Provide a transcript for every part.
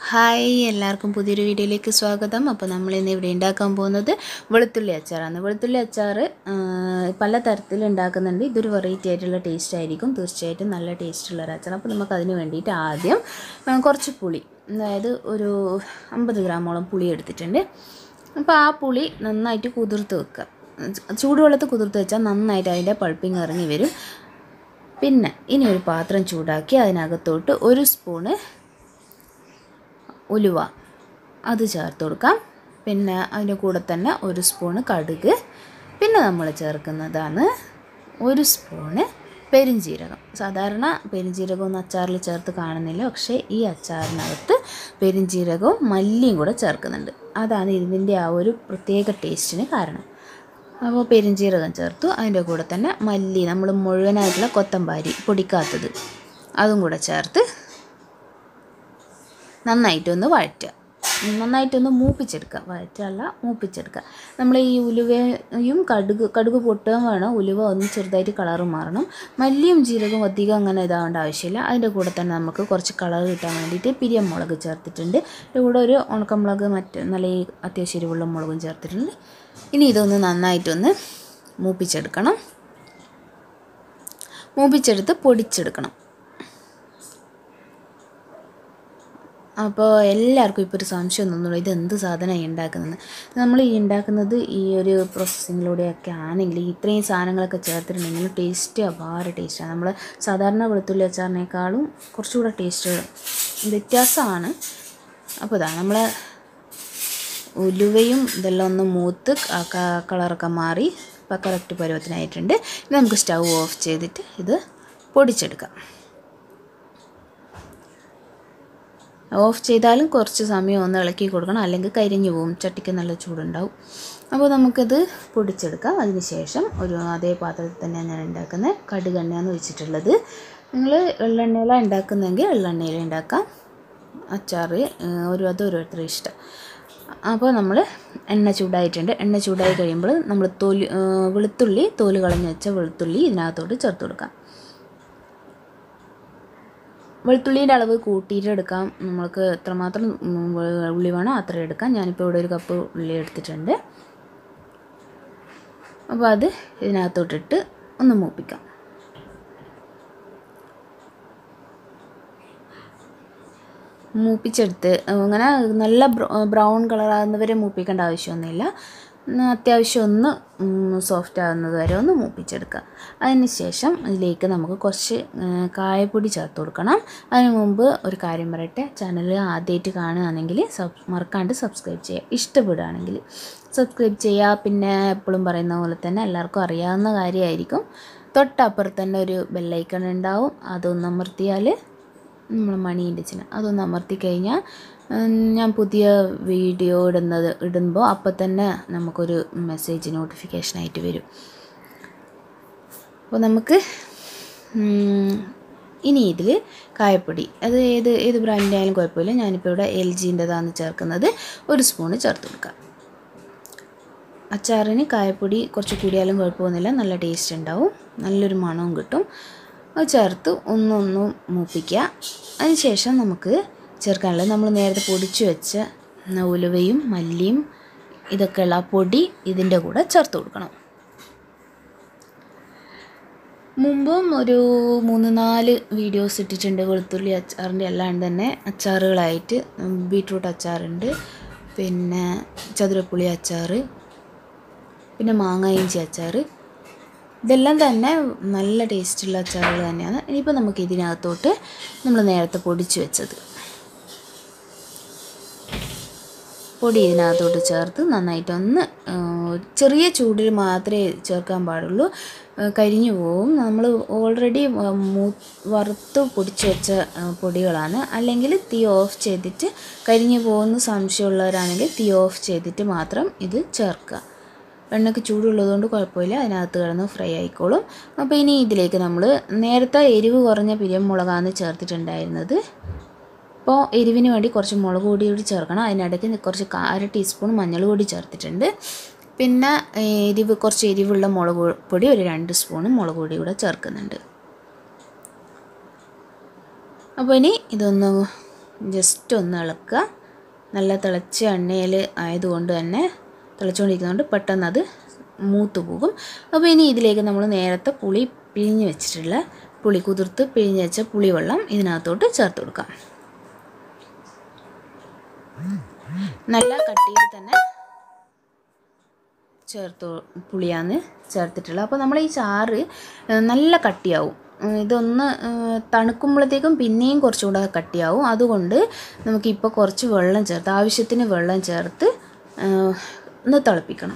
hi എല്ലാവർക്കും പുതിയൊരു വീഡിയോയിലേക്ക് സ്വാഗതം അപ്പോൾ നമ്മൾ ഇന്ന് ഇവിടെ ഉണ്ടാക്കാൻ പോകുന്നത് വെളുത്തുള്ളി അച്ചാറാണ് വെളുത്തുള്ളി അച്ചാർ പല തരത്തിൽ ഉണ്ടാക്കുന്നുണ്ട് ഇതൊരു വെറൈറ്റി ആയിട്ടുള്ള ടേസ്റ്റ് ആയിരിക്കും തീർച്ചയായിട്ടും നല്ല ടേസ്റ്റുള്ള ഒരു അച്ചാർ അപ്പോൾ നമുക്ക് അതിന് വേണ്ടിയിട്ട് ആദ്യം ആ, കുറച്ച് പുളി അതായത് ഒരു അമ്പത് ഗ്രാമോളം പുളി എടുത്തിട്ടുണ്ട് അപ്പോൾ ആ പുളി നന്നായിട്ട് കുതിർത്ത് വെക്കുക ചൂടുവെള്ളത്തിൽ കുതിർത്ത് വെച്ചാൽ നന്നായിട്ട് അതിൻ്റെ പൾപ്പിങ് ഇറങ്ങി വരും പിന്നെ ഇനി ഒരു പാത്രം ചൂടാക്കി അതിനകത്തോട്ട് ഒരു സ്പൂണ് ഉലുവ അത് ചേർത്ത് കൊടുക്കാം പിന്നെ അതിൻ്റെ കൂടെ തന്നെ ഒരു സ്പൂണ് കടുക് പിന്നെ നമ്മൾ ചേർക്കുന്നതാണ് ഒരു സ്പൂണ് പെരിഞ്ജീരകം സാധാരണ പെരിഞ്ജീരകമൊന്നും അച്ചാറിൽ ചേർത്ത് കാണുന്നില്ല പക്ഷേ ഈ അച്ചാറിനകത്ത് പെരിഞ്ജീരകവും മല്ലിയും കൂടെ ചേർക്കുന്നുണ്ട് അതാണ് ഇതിൻ്റെ ആ ഒരു പ്രത്യേക ടേസ്റ്റിന് കാരണം അപ്പോൾ പെരിഞ്ജീരകം ചേർത്തു അതിൻ്റെ കൂടെ തന്നെ മല്ലി നമ്മൾ മുഴുവനായിട്ടുള്ള കൊത്തമ്പാരി പൊടിക്കാത്തത് അതും കൂടെ ചേർത്ത് നന്നായിട്ടൊന്ന് വഴറ്റുക നന്നായിട്ടൊന്ന് മൂപ്പിച്ചെടുക്കുക വഴറ്റല്ല മൂപ്പിച്ചെടുക്കുക നമ്മൾ ഈ ഉലുവയും കടുക് കടുക് പൊട്ടുകയും വേണം ഉലുവ ഒന്ന് ചെറുതായിട്ട് കളറ് മാറണം മല്ലിയും ജീരകവും അധികം അങ്ങനെ ഇതാവേണ്ട ആവശ്യമില്ല അതിൻ്റെ കൂടെ തന്നെ നമുക്ക് കുറച്ച് കളർ കിട്ടാൻ വേണ്ടിയിട്ട് പിരിയമുളക് ചേർത്തിട്ടുണ്ട് അതിൻ്റെ കൂടെ ഒരു ഉണക്കമുളക് മറ്റ് നല്ല ഈ അത്യാവശ്യം എരിവുള്ള മുളകും ചേർത്തിട്ടുണ്ട് ഇനി ഇതൊന്ന് നന്നായിട്ടൊന്ന് മൂപ്പിച്ചെടുക്കണം മൂപ്പിച്ചെടുത്ത് പൊടിച്ചെടുക്കണം അപ്പോൾ എല്ലാവർക്കും ഇപ്പോൾ ഒരു സംശയം തോന്നുള്ളൂ ഇത് എന്ത് സാധനമാണ് ഉണ്ടാക്കുന്നത് നമ്മൾ ഈ ഉണ്ടാക്കുന്നത് ഈ ഒരു പ്രോസസ്സിങ്ങിലൂടെയൊക്കെ ആണെങ്കിൽ ഇത്രയും സാധനങ്ങളൊക്കെ ചേർത്തിട്ടുണ്ടെങ്കിൽ ടേസ്റ്റ് അപാര ടേസ്റ്റാണ് നമ്മൾ സാധാരണ വെളുത്തുള്ളി അച്ചാറിനേക്കാളും കുറച്ചുകൂടെ ടേസ്റ്റ് വ്യത്യാസമാണ് അപ്പോൾ ഇതാ നമ്മൾ ഉലുവയും ഇതെല്ലാം ഒന്ന് മൂത്ത് ക- ക- കളറൊക്കെ മാറി ഇപ്പോൾ കറക്റ്റ് പരുവത്തിനായിട്ടുണ്ട് ഇനി നമുക്ക് സ്റ്റൗ ഓഫ് ചെയ്തിട്ട് ഇത് പൊടിച്ചെടുക്കാം ഓഫ് ചെയ്താലും കുറച്ച് സമയം ഒന്ന് ഇളക്കി കൊടുക്കണം അല്ലെങ്കിൽ കരിഞ്ഞു പോകും ചട്ടിക്ക് നല്ല ചൂടുണ്ടാവും അപ്പോൾ നമുക്കത് പൊടിച്ചെടുക്കാം അതിന് ശേഷം ഒരു അതേ പാത്രത്തിൽ തന്നെയാണ് ഞാൻ ഉണ്ടാക്കുന്നത് കടുകെണ്ണയാണ് വെച്ചിട്ടുള്ളത് നിങ്ങൾ എള്ളെണ്ണയിലാണ് ഉണ്ടാക്കുന്നതെങ്കിൽ എള്ളെണ്ണയിൽ ഉണ്ടാക്കാം അച്ചാർ ഏഹ്, ഒരു അത് ഓരോരുത്തരുടെ ഇഷ്ടം അപ്പോൾ നമ്മൾ എണ്ണ ചൂടായിട്ടുണ്ട് എണ്ണ ചൂടായി കഴിയുമ്പോൾ നമ്മൾ തോല് ഏഹ്, വെളുത്തുള്ളി തോല് കളഞ്ഞ് വെച്ച വെളുത്തുള്ളി ഇതിനകത്തോട്ട് ചേർത്ത് കൊടുക്കാം വെളുത്തുള്ളീൻ്റെ അളവ് കൂട്ടിയിട്ട് എടുക്കാം നമ്മൾക്ക് എത്രമാത്രം ഉം, വെ- ഉള്ളി വേണോ അത്ര എടുക്കാം ഞാനിപ്പോൾ ഇവിടെ ഒരു കപ്പ് ഉള്ളി എടുത്തിട്ടുണ്ട് അപ്പോൾ അത് ഇതിനകത്തോട്ടിട്ട് ഒന്ന് മൂപ്പിക്കാം മൂപ്പിച്ചെടുത്ത് അങ്ങനെ നല്ല ബ്രൗൺ കളറാകുന്നവരെ മൂപ്പിക്കേണ്ട ആവശ്യമൊന്നുമില്ല ഒന്ന് അത്യാവശ്യം ഒന്ന് സോഫ്റ്റ് ആകുന്നത് വരെ ഒന്ന് മൂപ്പിച്ചെടുക്കുക അതിന് ശേഷം ഇതിലേക്ക് നമുക്ക് കുറച്ച് ഉം, കായപ്പൊടി ചേർത്ത് കൊടുക്കണം അതിന് മുമ്പ് ഒരു കാര്യം പറയട്ടെ ചാനൽ ആദ്യമായിട്ട് കാണുകയാണെങ്കിൽ സബ് മറക്കാണ്ട് സബ്സ്ക്രൈബ് ചെയ്യുക ഇഷ്ടപ്പെടുകയാണെങ്കിൽ സബ്സ്ക്രൈബ് ചെയ്യുക പിന്നെ എപ്പോഴും പറയുന്ന പോലെ തന്നെ എല്ലാവർക്കും അറിയാവുന്ന കാര്യമായിരിക്കും തൊട്ടപ്പുറത്ത് തന്നെ ഒരു ബെല്ലൈക്കൺ ഉണ്ടാവും അതൊന്ന് അമർത്തിയാൽ നമ്മൾ മണീൻ്റെ ചിഹ്നം അതൊന്ന് അമർത്തി കഴിഞ്ഞാൽ ഉം, ഞാൻ പുതിയ വീഡിയോ ഇടുന്നത് ഇടുമ്പോൾ അപ്പം തന്നെ നമുക്കൊരു മെസ്സേജ് നോട്ടിഫിക്കേഷനായിട്ട് വരും അപ്പോൾ നമുക്ക് ഉം, ഇനി ഇതിൽ കായപ്പൊടി അത് ഏത് ഏത് ബ്രാൻഡിൻ്റെ ആയാലും കുഴപ്പമില്ല ഞാനിപ്പോൾ ഇവിടെ എൽ ജിൻ്റെതാണ് ചേർക്കുന്നത് ഒരു സ്പൂണ് ചേർത്ത് കൊടുക്കാം അച്ചാറിന് കായപ്പൊടി കുറച്ച് കൂടിയാലും കുഴപ്പമൊന്നുമില്ല നല്ല ടേസ്റ്റ് ഉണ്ടാവും നല്ലൊരു മണവും കിട്ടും അത് ചേർത്ത് ഒന്നൊന്നും മൂപ്പിക്കുക അതിന് ശേഷം നമുക്ക് ചേർക്കാനുള്ളത് നമ്മൾ നേരത്തെ പൊടിച്ച് വെച്ച ഉലുവയും മല്ലിയും ഇതൊക്കെയുള്ള ആ പൊടി ഇതിൻ്റെ കൂടെ ചേർത്ത് കൊടുക്കണം മുമ്പും ഒരു മൂന്ന് നാല് വീഡിയോസ് ഇട്ടിട്ടുണ്ട് വെളുത്തുള്ളി അച്ചാറിൻ്റെ അല്ലാണ്ട് തന്നെ അച്ചാറുകളായിട്ട് ഉം, ബീട്രൂട്ട് അച്ചാറുണ്ട് പിന്നെ ചതുരപ്പുളി അച്ചാർ പിന്നെ മാങ്ങ ഇഞ്ചി അച്ചാർ ഇതെല്ലാം തന്നെ നല്ല ടേസ്റ്റുള്ള അച്ചാറുകൾ തന്നെയാണ് ഇനിയിപ്പോൾ നമുക്ക് ഇതിനകത്തോട്ട് നമ്മൾ നേരത്തെ പൊടിച്ച് വെച്ചത് പൊടി ഇതിനകത്തോട്ട് ചേർത്ത് നന്നായിട്ടൊന്ന് ആ, ചെറിയ ചൂടിൽ മാത്രമേ ചേർക്കാൻ പാടുള്ളൂ ആ, കരിഞ്ഞു പോവും നമ്മൾ ഓൾറെഡി വറുത്ത് പൊടിച്ച് വെച്ച ആ, പൊടികളാണ് അല്ലെങ്കിൽ തീ ഓഫ് ചെയ്തിട്ട് കരിഞ്ഞു പോകുന്ന സംശയമുള്ളവരാണെങ്കിൽ തീ ഓഫ് ചെയ്തിട്ട് മാത്രം ഇത് ചേർക്കുക എണ്ണയ്ക്ക് ചൂടുള്ളതുകൊണ്ട് കുഴപ്പമില്ല അതിനകത്ത് കിടന്ന് ഫ്രൈ ആയിക്കോളും അപ്പോൾ ഇനി ഇതിലേക്ക് നമ്മൾ നേരത്തെ എരിവ് കുറഞ്ഞ പിരിയമുളകാണ് ചേർത്തിട്ടുണ്ടായിരുന്നത് അപ്പോൾ എരിവിന് വേണ്ടി കുറച്ച് മുളക് പൊടി കൂടി ചേർക്കണം അതിനിടയ്ക്ക് കുറച്ച് കാ- അര ടീസ്പൂൺ മഞ്ഞൾ പൊടി ചേർത്തിട്ടുണ്ട് പിന്നെ എരിവ് കുറച്ച് എരിവുള്ള മുളക് പൊടി ഒരു രണ്ട് സ്പൂൺ മുളക് പൊടി കൂടെ ചേർക്കുന്നുണ്ട് അപ്പോൾ ഇനി ഇതൊന്ന് ജസ്റ്റ് ഒന്ന് ഇളക്കുക നല്ല തിളച്ച എണ്ണയിൽ ആയതുകൊണ്ട് തന്നെ തിളച്ചുകൊണ്ടിരിക്കുന്നതുകൊണ്ട് പെട്ടെന്ന് അത് മൂത്ത് പോകും അപ്പോൾ ഇനി ഇതിലേക്ക് നമ്മൾ നേരത്തെ പുളി പിഴിഞ്ഞ് വെച്ചിട്ടുള്ള പുളി കുതിർത്ത് പിഴിഞ്ഞ് വെച്ച പുളിവെള്ളം ഇതിനകത്തോട്ട് ചേർത്ത് കൊടുക്കാം നല്ല കട്ടിയിൽ തന്നെ ചേർത്ത് പുളിയാണ് ചേർത്തിട്ടുള്ളത് അപ്പോൾ നമ്മൾ ഈ ചാറ് ഏഹ്, നല്ല കട്ടിയാവും ഉം, ഇതൊന്ന് ഏഹ്, തണുക്കുമ്പോഴത്തേക്കും പിന്നെയും കുറച്ചുകൂടെ കട്ടിയാവും അതുകൊണ്ട് നമുക്കിപ്പോൾ കുറച്ച് വെള്ളം ചേർത്ത് ആവശ്യത്തിന് വെള്ളം ചേർത്ത് ഏഹ്, ഒന്ന് തിളപ്പിക്കണം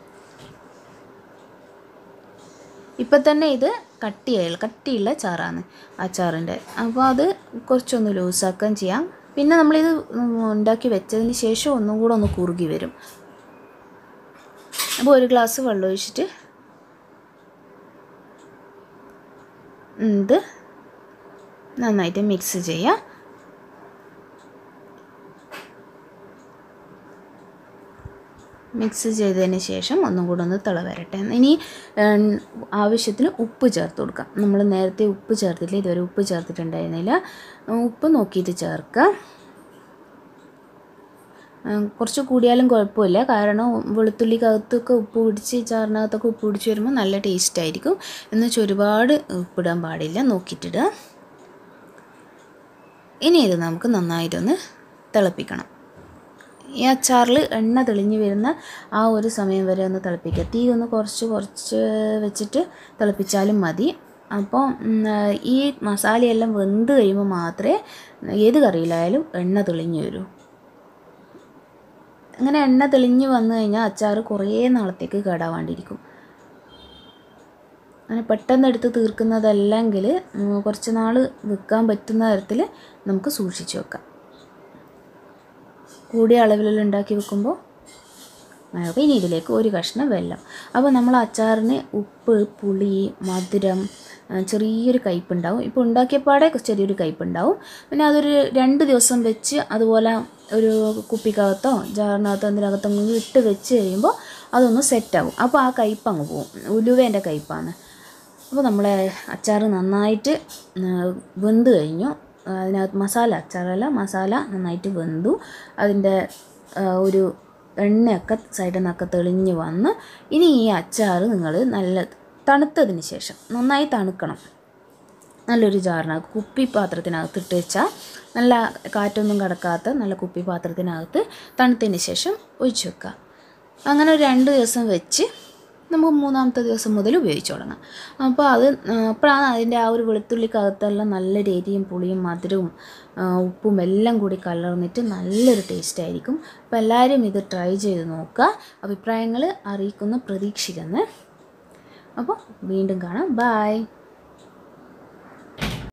ഇപ്പം തന്നെ ഇത് കട്ടിയായി കട്ടിയുള്ള ചാറാണ് അച്ചാറിൻ്റെ അപ്പോൾ അത് കുറച്ചൊന്ന് ലൂസാക്കുകയും ചെയ്യാം പിന്നെ നമ്മളിത് ഉം, ഉണ്ടാക്കി വെച്ചതിന് ശേഷം ഒന്നും കൂടെ ഒന്ന് കുറുകി വരും അപ്പോൾ ഒരു ഗ്ലാസ് വെള്ളം ഒഴിച്ചിട്ട് ഇത് നന്നായിട്ട് മിക്സ് ചെയ്യാം മിക്സ് ചെയ്തതിന് ശേഷം ഒന്നും കൂടെ ഒന്ന് തിള വരട്ടെ ഇനി ഏം, ആവശ്യത്തിന് ഉപ്പ് ചേർത്ത് കൊടുക്കാം നമ്മൾ നേരത്തെ ഉപ്പ് ചേർത്തില്ല ഇതുവരെ ഉപ്പ് ചേർത്തിട്ടുണ്ടായിരുന്നില്ല ഉപ്പ് നോക്കിയിട്ട് ചേർക്കുക ഉം, കുറച്ച് കൂടിയാലും കുഴപ്പമില്ല കാരണം വെളുത്തുള്ളിക്കകത്തൊക്കെ ഉപ്പ് പിടിച്ച് ചാറിനകത്തൊക്കെ ഉപ്പ് പിടിച്ച് വരുമ്പോൾ നല്ല ടേസ്റ്റ് ആയിരിക്കും എന്ന് വെച്ചാൽ ഒരുപാട് ഉപ്പിടാൻ പാടില്ല നോക്കിയിട്ടിടുക ഇനി ഇത് നമുക്ക് നന്നായിട്ടൊന്ന് തിളപ്പിക്കണം ഈ അച്ചാറിൽ എണ്ണ തെളിഞ്ഞ് വരുന്ന ആ ഒരു സമയം വരെ ഒന്ന് തിളപ്പിക്കുക തീ ഒന്ന് കുറച്ച് കുറച്ച് വെച്ചിട്ട് തിളപ്പിച്ചാലും മതി അപ്പോൾ ഉം, ഈ മസാലയെല്ലാം വെന്ത് കഴിയുമ്പോൾ മാത്രമേ ഏത് കറിയിലായാലും എണ്ണ തെളിഞ്ഞ് വരൂ അങ്ങനെ എണ്ണ തെളിഞ്ഞ് വന്നു കഴിഞ്ഞാൽ അച്ചാർ കുറേ നാളത്തേക്ക് കേടാവാണ്ടിരിക്കും അങ്ങനെ പെട്ടെന്ന് എടുത്ത് തീർക്കുന്നതല്ലെങ്കിൽ ഉം, കുറച്ച് നാൾ വിൽക്കാൻ പറ്റുന്ന തരത്തിൽ നമുക്ക് സൂക്ഷിച്ച് വെക്കാം കൂടിയ അളവിൽ ഉണ്ടാക്കി വെക്കുമ്പോൾ അപ്പോൾ ഇനി ഇതിലേക്ക് ഒരു കഷ്ണം വെള്ളം അപ്പോൾ നമ്മൾ അച്ചാറിന് ഉപ്പ് പുളി മധുരം ആ, ചെറിയൊരു കയ്പുണ്ടാവും ഇപ്പോൾ ഉണ്ടാക്കിയപ്പാടെ ചെറിയൊരു കയ്പുണ്ടാവും പിന്നെ അതൊരു രണ്ട് ദിവസം വെച്ച് അതുപോലെ ഒരു കുപ്പിക്കകത്തോ ജാറിനകത്തോ എന്തിനകത്തെങ്കിലും ഇട്ട് വെച്ച് കഴിയുമ്പോൾ അതൊന്ന് സെറ്റാവും അപ്പോൾ ആ കയ്പ് അങ്ങ് പോകും ഉലുവേൻ്റെ കയ്പാണ് അപ്പോൾ നമ്മളെ അച്ചാർ നന്നായിട്ട് ആ, വെന്ത് കഴിഞ്ഞു അതിനകത്ത് മസാല അച്ചാറല്ല മസാല നന്നായിട്ട് വെന്തു അതിൻ്റെ ആ, ഒരു എണ്ണയൊക്കെ സൈഡിൽ നിന്നൊക്കെ തെളിഞ്ഞ് വന്ന് ഇനി ഈ അച്ചാർ നിങ്ങൾ നല്ല തണുത്തതിന് ശേഷം നന്നായി തണുക്കണം നല്ലൊരു ജാറിനകത്ത് കുപ്പി പാത്രത്തിനകത്ത് ഇട്ട് വെച്ചാൽ നല്ല കാറ്റൊന്നും കടക്കാത്ത നല്ല കുപ്പി പാത്രത്തിനകത്ത് തണുത്തതിന് ശേഷം ഒഴിച്ച് വെക്കുക അങ്ങനെ ഒരു രണ്ട് ദിവസം വെച്ച് നമുക്ക് മൂന്നാമത്തെ ദിവസം മുതൽ ഉപയോഗിച്ച് തുടങ്ങാം അപ്പോൾ അത് ആ, അപ്പോഴാണ് അതിൻ്റെ ആ ഒരു വെളുത്തുള്ളിക്കകത്തെല്ലാം നല്ലൊരു എരിയും പുളിയും മധുരവും ആ, ഉപ്പും എല്ലാം കൂടി കലർന്നിട്ട് നല്ലൊരു ടേസ്റ്റ് ആയിരിക്കും അപ്പോൾ എല്ലാവരും ഇത് ട്രൈ ചെയ്ത് നോക്കുക അഭിപ്രായങ്ങൾ അറിയിക്കുന്ന പ്രതീക്ഷിക്കുന്നു അപ്പോൾ വീണ്ടും കാണാം ബായ്